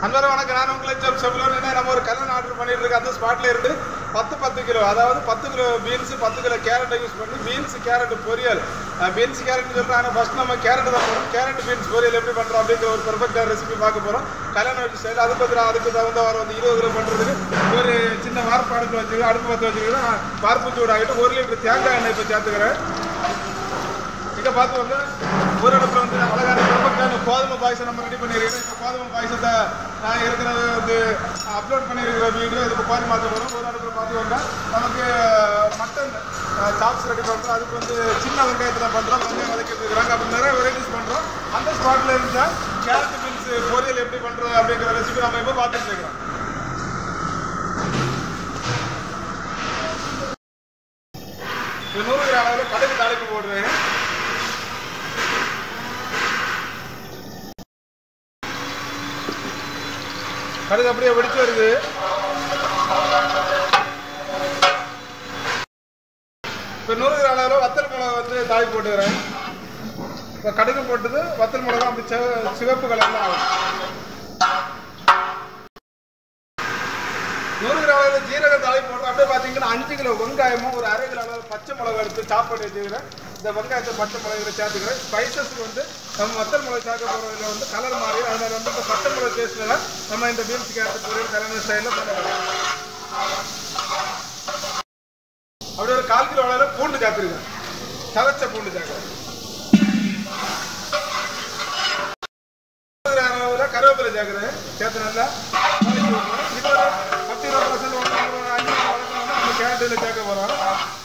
அன்பர வணக்கம் நான் உங்களை ஜெப் செவ்வலோன் என்ன நம்ம ஒரு கல்யாணம் ஆர்டர் பண்ணிட்டு இருக்கோம் அந்த ஸ்பாட்ல இருந்து பத்து பத்து கிலோ அதாவது பத்து கிலோ பீன்ஸ் பத்து கிலோ கேரட்டை யூஸ் பண்ணி பீன்ஸ் கேரட் பொரியல் பீன்ஸ் கேரட் சொல்றோம் ஆனால் ஃபர்ஸ்ட் நம்ம கேரட் தான் போகிறோம் கேரட் பீன்ஸ் பொரியல் எப்படி பண்ணுறோம் அப்படிங்கிற ஒரு பெர்ஃபெக்டான ரெசிபி பார்க்க போகிறோம் கல்யாணம் வச்சு ஸ்டைல் அதுக்கு பதிலாக அதுக்கு தகுந்த வாரம் வந்து இருபது கிலோ பண்ணுறதுக்கு ஒரு சின்ன வார்ப்பு அடுப்பு வச்சுருக்கோம் அடுப்பு பற்ற வச்சுருக்கோம் வார்ப்பு சூடு ஆகிட்டு ஒரு லிட்டர் தேங்காய் எண்ணெய் இப்போ சேர்த்துக்கிறேன் இங்க பார்த்து வந்து ஒரு இடத்துல வந்து அழகான பெர்ஃபெக்டான கோதுமை பாயசம் நம்ம ரெடி பண்ணியிருக்கோம் இப்போ கோதுமை பாயசத்தை நான் இருக்கிறது வந்து அப்லோட் பண்ணியிருக்கிற வீடியோ இதுக்கு பாரி மாற்ற போகிறோம் ஒரு இடத்துல பார்த்து வந்தா நமக்கு மட்டன் சாப்ஸ் ரெடி பண்ணுறோம் அதுக்கு வந்து சின்ன வெங்காயத்தில் பண்ணுறோம் வெங்காயம் வதக்கிட்டு இருக்கிறாங்க அப்படி நிறைய வெரைட்டிஸ் பண்ணுறோம் அந்த ஸ்பாட்டில் இருந்தால் கேரட் பீன்ஸ் பொரியல் எப்படி பண்ணுறது அப்படிங்கிற ரெசிபி நம்ம இப்போ பார்த்துட்டு இருக்கிறோம் இது நூறு கிராம் அளவில் கடுகு தாளிப்பு போடுறேன் கடுகு அப்படியே வெடிச்சு வருது இப்போ நூறு கிராம் அளவில் வத்தல் மிளகா வந்து தாய் போட்டுக்கிறேன் இப்போ கடுகு போட்டது வத்தல் மிளகா அப்படி சிவ- சிவப்பு கலர்ல ஆகும் நூறு கிராம் அளவில் ஜீரக தாளி போட்டு அப்படியே பார்த்தீங்கன்னா அஞ்சு கிலோ வெங்காயமும் ஒரு அரை கிலோ அளவு பச்சை மிளகா எடுத்து சாப் பண்ணி வச்சுக்கிறேன் இந்த வெங்காயத்தை பச்சை மிளகாய் சேர்த்துக்கிறேன் ஸ்பைசஸ்க்கு வந்து நம்ம வத்தல் மிளகா சேர்க்க போகிறதுல வந்து கலர் மாறி அதனால வந்து இந்த பச்சை மிளகா டேஸ்ட்ல நம்ம இந்த பீன்ஸ் கேரட் பொரியல் கல்யாண ஸ்டைலில் பண்ணுறோம் அப்படியே ஒரு கால் கிலோ அளவில் பூண்டு சேர்த்துருக்கேன் சவச்ச பூண்டு சேர்க்குறேன் அளவில் கருவேப்பிலை சேர்க்குறேன் சேர்த்து நல்லா வதக்கி விட்டுறேன். இது ஒரு பத்து இருபது பர்சன்ட் ஒன்று ஒரு அஞ்சு நிமிஷம் வதக்கணும்னா நம்ம கேரட்டில் சேர்க்க போகிறோம்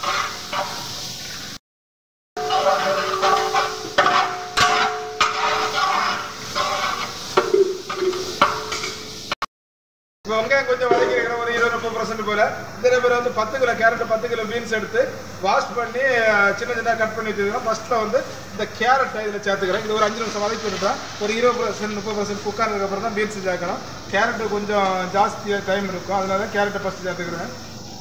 இப்போ வெங்காயம் கொஞ்சம் வதக்கி வைக்கிறேன் ஒரு இருபது முப்பது பர்சன்ட் போல இதே பேர் வந்து பத்து கிலோ கேரட் பத்து கிலோ பீன்ஸ் எடுத்து வாஷ் பண்ணி அஹ், சின்ன சின்ன கட் பண்ணி வச்சுக்கிறேன் ஃபர்ஸ்ட்டில் வந்து இந்த கேரட்டை இதில் சேர்த்துக்கிறேன் இது ஒரு அஞ்சு நிமிஷம் வதக்கி விட்டுட்டேன் ஒரு இருபது பர்சன்ட் முப்பது பர்சன்ட் குக் ஆனதுக்கப்புறம் தான் பீன்ஸ் சேர்க்கணும் கேரட்டு கொஞ்சம் ஜாஸ்தியாக டைம் இருக்கும் அதனால கேரட்டை ஃபஸ்ட்டு சேர்த்துக்கிறேன்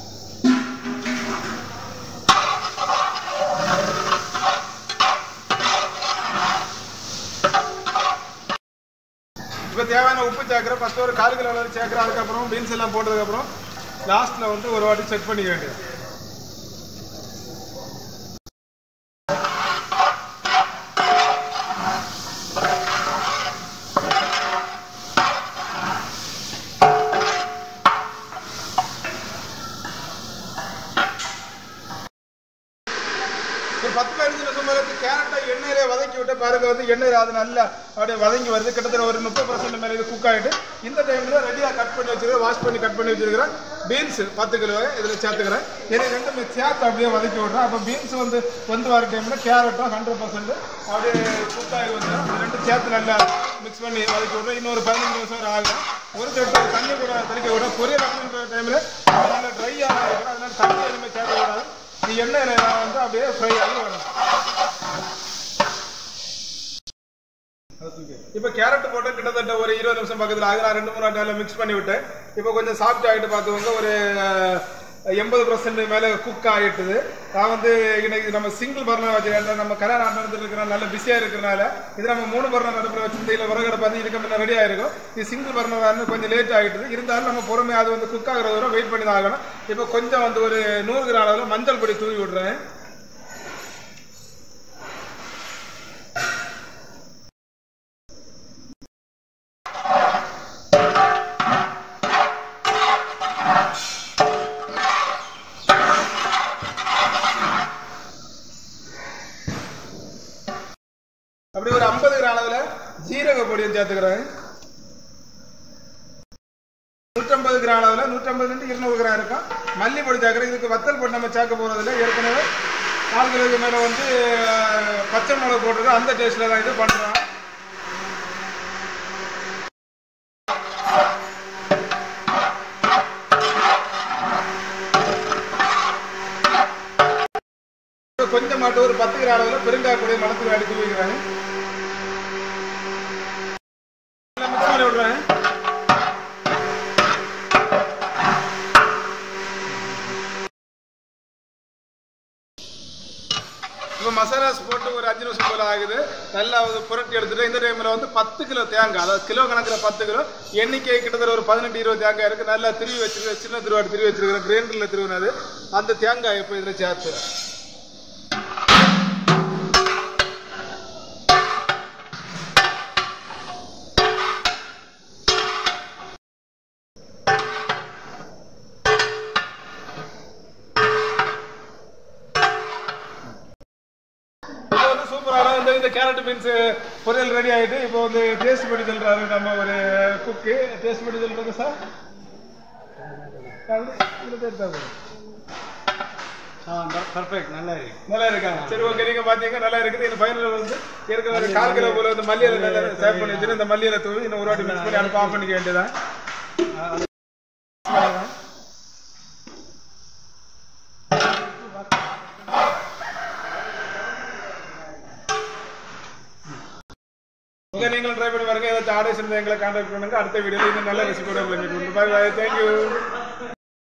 இப்போ தேவையான உப்பு சேர்க்குறேன் ஃபஸ்ட்டு ஒரு கால் கிலோ அளவு சேர்க்குறேன் அதுக்கப்புறம் பீன்ஸ் எல்லாம் போட்டதுக்கப்புறம் லாஸ்ட்டில் வந்து ஒரு வாட்டி செக் பண்ணிக்க வேண்டியது ஒரு பத்து பதினஞ்சு நிமிஷம் மேலே கேரட்டை எண்ணெயிலே வதக்கி விட்டு பாருங்க வந்து எண்ணெயில் அது நல்லா அப்படியே வதங்கி வருது கிட்டத்தட்ட ஒரு முப்பது பர்சன்ட் மேலே இது குக் ஆகிட்டு இந்த டைமில் ரெடியாக கட் பண்ணி வச்சிருக்கிறேன் வாஷ் பண்ணி கட் பண்ணி வச்சிருக்கிறேன் பீன்ஸ் பத்து கிலோ இதில் சேர்த்துக்கிறேன் இதை ரெண்டுமே சேர்த்து அப்படியே வதக்கி விட்றேன் அப்போ பீன்ஸ் வந்து வந்து வர டைமில் கேரட்டும் ஹண்ட்ரட் பர்சன்ட் அப்படியே குக் ஆகி வந்துடும் இது ரெண்டும் சேர்த்து நல்லா மிக்ஸ் பண்ணி வதக்கி விட்றேன் இன்னொரு பதினஞ்சு நிமிஷம் வரை ஆகும் ஒரு தட்டு தண்ணி கூட தெளிக்க விட பொரியல் அப்படின்ற டைமில் நல்லா ட்ரை ஆகிடும் அதனால தண்ணி எதுவுமே சேர்க்க கூடாது இது எண்ணெயில் வந்து அப்படியே ஃப்ரை ஆகி வரும் இப்போ கேரட் போட்டு கிட்டத்தட்ட ஒரு இருபது நிமிஷம் பக்கத்தில் ஆகுது நான் ரெண்டு மூணு நாள் மிக்ஸ் பண்ணி விட்டேன் இப்போ கொஞ்சம் சாஃப்ட் ஆகிட்டு பார்த்துக்கோங்க ஒரு எண்பது பர்சன்ட் மேலே குக் ஆகிட்டுது நான் வந்து இன்னைக்கு நம்ம சிங்கிள் பர்னர் வச்சுருக்கேன் நம்ம கல்யாணம் நடந்துட்டு இருக்கிற நல்ல பிஸியாக இருக்கிறனால இது நம்ம மூணு பர்னர் அடுப்பில் வச்சிருந்த இல்லை விறகடை பார்த்து இதுக்கு முன்ன ரெடி ஆயிருக்கும் இது சிங்கிள் பர்னர் வந்து கொஞ்சம் லேட் ஆகிட்டுது இருந்தாலும் நம்ம பொறுமையாக அது வந்து குக் ஆகுறது வரை வெயிட் பண்ணி தான் ஆகணும் இப்போ கொஞ்சம் வந்து ஒரு நூறு கிராம் அளவில் மஞ்சள் பொடி தூவி விடுறேன் அப்படி ஒரு ஐம்பது கிராம் அளவில் ஜீரக பொடியும் சேர்த்துக்கிறேன் நூற்றம்பது கிராம் அளவில் நூற்றம்பதுலேருந்து இருநூறு கிராம் இருக்கும் மல்லி பொடி சேர்க்குறேன் இதுக்கு வத்தல் பொடி நம்ம சேர்க்க போகிறதில்ல ஏற்கனவே கால் கிலோக்கு மேலே வந்து அஹ், பச்சை மிளகு போட்டிருக்கோம் அந்த டேஸ்ட்டில் தான் இது பண்ணுறோம் கொஞ்சம் மட்டும் ஒரு பத்து கிராம் அளவில் பெருங்காய பொடியை மணத்தில் அடித்து வைக்கிறேன் மிக்ஸ் பண்ணி விடுறேன் இப்போ மசாலாஸ் போட்டு ஒரு அஞ்சு நிமிஷம் போல ஆகுது நல்லா வந்து புரட்டி எடுத்துட்டு இந்த டைமில் வந்து பத்து கிலோ தேங்காய் அதாவது கிலோ கணக்கில் பத்து கிலோ எண்ணிக்கை கிட்டத்தட்ட ஒரு பதினெட்டு இருபது தேங்காய் இருக்குது நல்லா திருவி வச்சிருக்க சின்ன திருவாடு திருவி வச்சிருக்கிறேன் கிரைண்டரில் திருவினது அந்த தேங்காய் இப்போ இதில் சேர்த்துறேன் இப்போ வந்து சூப்பரான இந்த இந்த கேரட் பீன்ஸ் பொரியல் ரெடி ஆயிட்டு இப்போ வந்து டேஸ்ட் பண்ணி சொல்றாரு நம்ம ஒரு குக்கு டேஸ்ட் பண்ணி சொல்றது சார் பர்ஃபெக்ட் நல்லா இருக்கு நல்லா இருக்காங்க சரி ஓகே நீங்க பாத்தீங்க நல்லா இருக்குது இந்த ஃபைனல் வந்து ஏற்கனவே ஒரு கால் கிலோ போல வந்து மல்லியில நல்லா சேவ் பண்ணி வச்சுட்டு இந்த மல்லியில தூவி இன்னும் ஒரு வாட்டி மிக்ஸ் பண்ணி அனுப்ப ஆஃப் பண்ணிக்க வேண்டியதான் ஓகே நீங்களும் ட்ரை பண்ணி பாருங்க ஏதாச்சும் ஆர்டர்ஸ் இருந்தால் எங்களை கான்டாக்ட் பண்ணுங்க அடுத்த வீடியோவில் இன்னும் நல்ல ரெசிபியோட உங்களை மீட் பண்ணுறோம் பாய் பாய் தேங்க்யூ